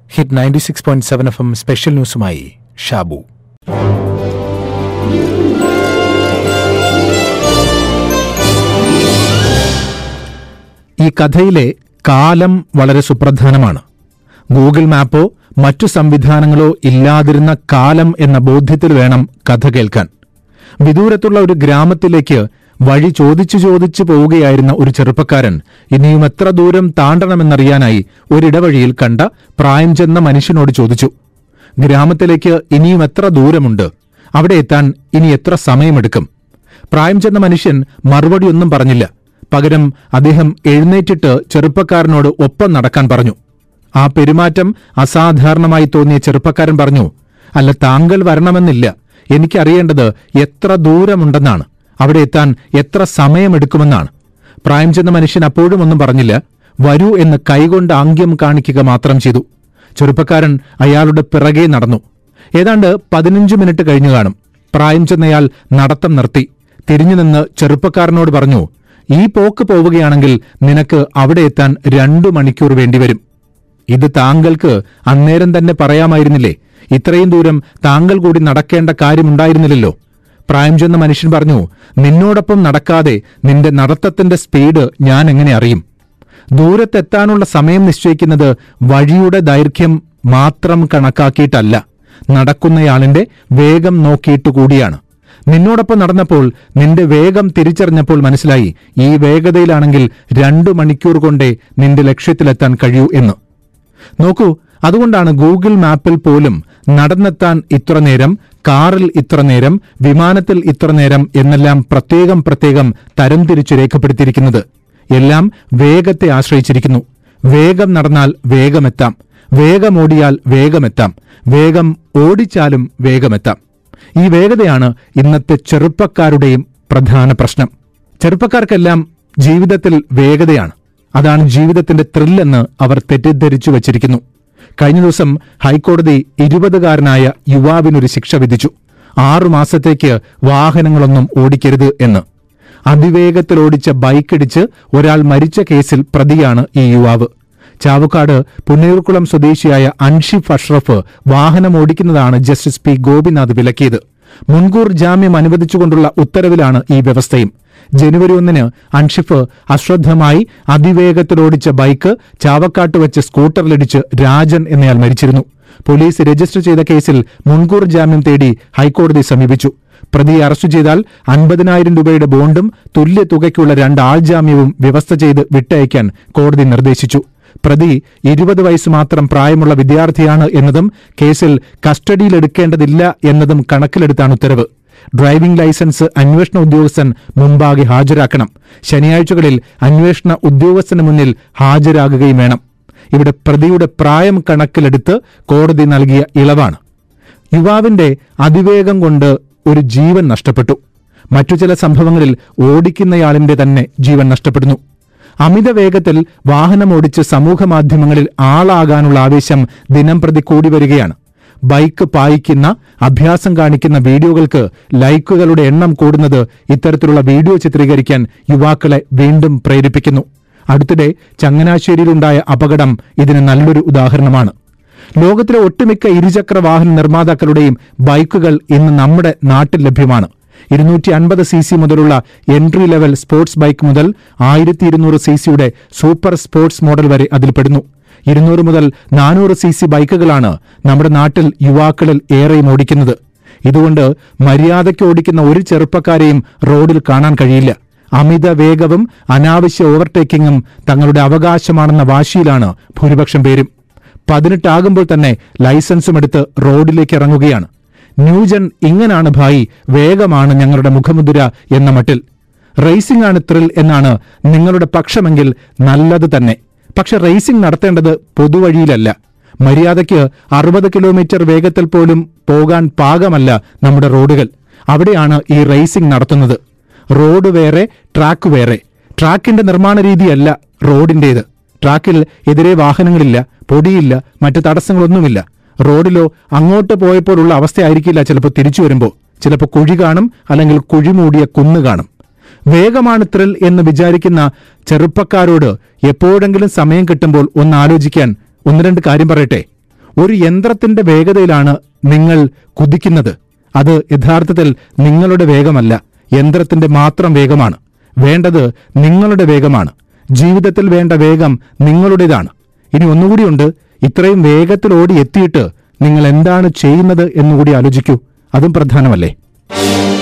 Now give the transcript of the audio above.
hit ninety six point seven F M special ന്യൂസുമായി ഷാബു ഈ കഥയിലെ കാലം വളരെ സുപ്രധാനമാണ് ഗൂഗിൾ മാപ്പോ മറ്റു സംവിധാനങ്ങളോ ഇല്ലാതിരുന്ന കാലം എന്ന ബോധ്യത്തിൽ വേണം കഥ കേൾക്കാൻ വിദൂരത്തുള്ള ഒരു ഗ്രാമത്തിലേക്ക് വഴി ചോദിച്ചു ചോദിച്ചു പോവുകയായിരുന്ന ഒരു ചെറുപ്പക്കാരൻ ഇനിയും എത്ര ദൂരം താണ്ടണമെന്നറിയാനായി ഒരിടവഴിയിൽ കണ്ട പ്രായം ചെന്ന മനുഷ്യനോട് ചോദിച്ചു ഗ്രാമത്തിലേക്ക് ഇനിയും എത്ര ദൂരമുണ്ട് അവിടെ എത്താൻ ഇനി എത്ര സമയമെടുക്കും പ്രായം ചെന്ന മനുഷ്യൻ മറുപടിയൊന്നും പറഞ്ഞില്ല പകരം അദ്ദേഹം എഴുന്നേറ്റിട്ട് ചെറുപ്പക്കാരനോട് ഒപ്പം നടക്കാൻ പറഞ്ഞു ആ പെരുമാറ്റം അസാധാരണമായി തോന്നിയ ചെറുപ്പക്കാരൻ പറഞ്ഞു അല്ല താങ്കൾ വരണമെന്നില്ല എനിക്കറിയേണ്ടത് എത്ര ദൂരമുണ്ടെന്നാണ് അവിടെ എത്താൻ എത്ര സമയമെടുക്കുമെന്നാണ് പ്രായം ചെന്ന മനുഷ്യൻ അപ്പോഴും ഒന്നും പറഞ്ഞില്ല വരൂ എന്ന് കൈകൊണ്ട് ആംഗ്യം കാണിക്കുക മാത്രം ചെയ്തു ചെറുപ്പക്കാരൻ അയാളുടെ പിറകെ നടന്നു ഏതാണ്ട് പതിനഞ്ച് മിനിറ്റ് കഴിഞ്ഞു കാണും പ്രായം ചെന്നയാൾ നടത്തം നിർത്തി തിരിഞ്ഞു നിന്ന് ചെറുപ്പക്കാരനോട് പറഞ്ഞു ഈ പോക്ക് പോവുകയാണെങ്കിൽ നിനക്ക് അവിടെ എത്താൻ രണ്ടു മണിക്കൂർ വേണ്ടിവരും ഇത് താങ്കൾക്ക് അന്നേരം തന്നെ പറയാമായിരുന്നില്ലേ ഇത്രയും ദൂരം താങ്കൾ കൂടി നടക്കേണ്ട കാര്യമുണ്ടായിരുന്നില്ലല്ലോ പ്രായം ചെന്ന മനുഷ്യൻ പറഞ്ഞു നിന്നോടൊപ്പം നടക്കാതെ നിന്റെ നടത്തത്തിന്റെ സ്പീഡ് ഞാൻ എങ്ങനെ അറിയും ദൂരത്തെത്താനുള്ള സമയം നിശ്ചയിക്കുന്നത് വഴിയുടെ ദൈർഘ്യം മാത്രം കണക്കാക്കിയിട്ടല്ല നടക്കുന്നയാളിന്റെ വേഗം നോക്കിയിട്ട് കൂടിയാണ് നിന്നോടൊപ്പം നടന്നപ്പോൾ നിന്റെ വേഗം തിരിച്ചറിഞ്ഞപ്പോൾ മനസ്സിലായി ഈ വേഗതയിലാണെങ്കിൽ രണ്ടു മണിക്കൂർ കൊണ്ടേ നിന്റെ ലക്ഷ്യത്തിലെത്താൻ കഴിയൂ എന്ന് നോക്കൂ അതുകൊണ്ടാണ് ഗൂഗിൾ മാപ്പിൽ പോലും നടന്നെത്താൻ ഇത്ര നേരം കാറിൽ ഇത്ര നേരം വിമാനത്തിൽ ഇത്ര നേരം എന്നെല്ലാം പ്രത്യേകം പ്രത്യേകം തരംതിരിച്ചു രേഖപ്പെടുത്തിയിരിക്കുന്നത് എല്ലാം വേഗത്തെ ആശ്രയിച്ചിരിക്കുന്നു വേഗം നടന്നാൽ വേഗമെത്താം വേഗമോടിയാൽ വേഗമെത്താം വേഗം ഓടിച്ചാലും വേഗമെത്താം ഈ വേഗതയാണ് ഇന്നത്തെ ചെറുപ്പക്കാരുടെയും പ്രധാന പ്രശ്നം ചെറുപ്പക്കാർക്കെല്ലാം ജീവിതത്തിൽ വേഗതയാണ് അതാണ് ജീവിതത്തിന്റെ ത്രില്ലെന്ന് അവർ തെറ്റിദ്ധരിച്ചു വച്ചിരിക്കുന്നു കഴിഞ്ഞ ദിവസം ഹൈക്കോടതി ഇരുപതുകാരനായ യുവാവിനൊരു ശിക്ഷ വിധിച്ചു ആറു മാസത്തേക്ക് വാഹനങ്ങളൊന്നും ഓടിക്കരുത് എന്ന് അതിവേഗത്തിൽ ഓടിച്ച ബൈക്കിടിച്ച് ഒരാൾ മരിച്ച കേസിൽ പ്രതിയാണ് ഈ യുവാവ് ചാവുക്കാട് പുന്നയൂർക്കുളം സ്വദേശിയായ അൻഷിഫ് അഷ്റഫ് വാഹനം ഓടിക്കുന്നതാണ് ജസ്റ്റിസ് പി ഗോപിനാഥ് വിലക്കിയത് മുൻകൂർ ജാമ്യം അനുവദിച്ചുകൊണ്ടുള്ള ഉത്തരവിലാണ് ഈ വ്യവസ്ഥയും ജനുവരി ഒന്നിന് അൻഷിഫ് അശ്രദ്ധമായി അതിവേഗത്തിലോടിച്ച ബൈക്ക് ചാവക്കാട്ട് വെച്ച് സ്കൂട്ടറിലിടിച്ച് രാജൻ എന്നയാൾ മരിച്ചിരുന്നു പോലീസ് രജിസ്റ്റർ ചെയ്ത കേസിൽ മുൻകൂർ ജാമ്യം തേടി ഹൈക്കോടതി സമീപിച്ചു പ്രതിയെ അറസ്റ്റ് ചെയ്താൽ അൻപതിനായിരം രൂപയുടെ ബോണ്ടും തുല്യ തുകയ്ക്കുള്ള രണ്ട് ആൾജാമ്യവും വ്യവസ്ഥ ചെയ്ത് വിട്ടയക്കാൻ കോടതി നിർദ്ദേശിച്ചു പ്രതി ഇരുപത് വയസ്സ് മാത്രം പ്രായമുള്ള വിദ്യാർത്ഥിയാണ് എന്നതും കേസിൽ കസ്റ്റഡിയിലെടുക്കേണ്ടതില്ല എന്നതും കണക്കിലെടുത്താണ് ഉത്തരവ് ഡ്രൈവിംഗ് ലൈസൻസ് അന്വേഷണ ഉദ്യോഗസ്ഥൻ മുമ്പാകെ ഹാജരാക്കണം ശനിയാഴ്ചകളിൽ അന്വേഷണ ഉദ്യോഗസ്ഥന് മുന്നിൽ ഹാജരാകുകയും വേണം ഇവിടെ പ്രതിയുടെ പ്രായം കണക്കിലെടുത്ത് കോടതി നൽകിയ ഇളവാണ് യുവാവിന്റെ അതിവേഗം കൊണ്ട് ഒരു ജീവൻ നഷ്ടപ്പെട്ടു മറ്റു ചില സംഭവങ്ങളിൽ ഓടിക്കുന്നയാളിന്റെ തന്നെ ജീവൻ നഷ്ടപ്പെടുന്നു അമിത വേഗത്തിൽ വാഹനമോടിച്ച് സമൂഹമാധ്യമങ്ങളിൽ ആളാകാനുള്ള ആവേശം ദിനം പ്രതി കൂടി വരികയാണ് ബൈക്ക് പായിക്കുന്ന അഭ്യാസം കാണിക്കുന്ന വീഡിയോകൾക്ക് ലൈക്കുകളുടെ എണ്ണം കൂടുന്നത് ഇത്തരത്തിലുള്ള വീഡിയോ ചിത്രീകരിക്കാൻ യുവാക്കളെ വീണ്ടും പ്രേരിപ്പിക്കുന്നു അടുത്തിടെ ചങ്ങനാശ്ശേരിയിലുണ്ടായ അപകടം ഇതിന് നല്ലൊരു ഉദാഹരണമാണ് ലോകത്തിലെ ഒട്ടുമിക്ക ഇരുചക്ര വാഹന നിർമ്മാതാക്കളുടെയും ബൈക്കുകൾ ഇന്ന് നമ്മുടെ നാട്ടിൽ ലഭ്യമാണ് ഇരുന്നൂറ്റി അൻപത് സി സി മുതലുള്ള എൻട്രി ലെവൽ സ്പോർട്സ് ബൈക്ക് മുതൽ ആയിരത്തി ഇരുന്നൂറ് സി സിയുടെ സൂപ്പർ സ്പോർട്സ് മോഡൽ വരെ അതിൽപ്പെടുന്നു ഇരുന്നൂറ് മുതൽ നാനൂറ് സി സി ബൈക്കുകളാണ് നമ്മുടെ നാട്ടിൽ യുവാക്കളിൽ ഏറെയും ഓടിക്കുന്നത് ഇതുകൊണ്ട് മര്യാദയ്ക്ക് ഓടിക്കുന്ന ഒരു ചെറുപ്പക്കാരെയും റോഡിൽ കാണാൻ കഴിയില്ല അമിത വേഗവും അനാവശ്യ ഓവർടേക്കിങ്ങും തങ്ങളുടെ അവകാശമാണെന്ന വാശിയിലാണ് ഭൂരിപക്ഷം പേരും പതിനെട്ടാകുമ്പോൾ തന്നെ ലൈസൻസും എടുത്ത് റോഡിലേക്ക് ഇറങ്ങുകയാണ് ന്യൂജൻ ഇങ്ങനാണ് ഭായി വേഗമാണ് ഞങ്ങളുടെ മുഖമുദ്ര എന്ന മട്ടിൽ റേസിംഗ് ആണ് ത്രിൽ എന്നാണ് നിങ്ങളുടെ പക്ഷമെങ്കിൽ നല്ലത് തന്നെ പക്ഷെ റേസിംഗ് നടത്തേണ്ടത് പൊതുവഴിയിലല്ല മര്യാദയ്ക്ക് അറുപത് കിലോമീറ്റർ വേഗത്തിൽ പോലും പോകാൻ പാകമല്ല നമ്മുടെ റോഡുകൾ അവിടെയാണ് ഈ റേസിംഗ് നടത്തുന്നത് റോഡ് വേറെ ട്രാക്ക് വേറെ ട്രാക്കിന്റെ നിർമ്മാണ രീതിയല്ല റോഡിന്റേത് ട്രാക്കിൽ എതിരെ വാഹനങ്ങളില്ല പൊടിയില്ല മറ്റ് തടസ്സങ്ങളൊന്നുമില്ല റോഡിലോ അങ്ങോട്ട് പോയപ്പോഴുള്ള അവസ്ഥയായിരിക്കില്ല ചിലപ്പോൾ തിരിച്ചു വരുമ്പോൾ ചിലപ്പോൾ കുഴി കാണും അല്ലെങ്കിൽ കുഴി മൂടിയ കുന്ന് കാണും വേഗമാണ് ത്രിൽ എന്ന് വിചാരിക്കുന്ന ചെറുപ്പക്കാരോട് എപ്പോഴെങ്കിലും സമയം കിട്ടുമ്പോൾ ഒന്ന് ആലോചിക്കാൻ ഒന്ന് രണ്ട് കാര്യം പറയട്ടെ ഒരു യന്ത്രത്തിന്റെ വേഗതയിലാണ് നിങ്ങൾ കുതിക്കുന്നത് അത് യഥാർത്ഥത്തിൽ നിങ്ങളുടെ വേഗമല്ല യന്ത്രത്തിന്റെ മാത്രം വേഗമാണ് വേണ്ടത് നിങ്ങളുടെ വേഗമാണ് ജീവിതത്തിൽ വേണ്ട വേഗം നിങ്ങളുടേതാണ് ഇനി ഒന്നുകൂടിയുണ്ട് ഇത്രയും വേഗത്തിൽ ഓടി എത്തിയിട്ട് നിങ്ങൾ എന്താണ് ചെയ്യുന്നത് എന്നുകൂടി ആലോചിക്കൂ അതും പ്രധാനമല്ലേ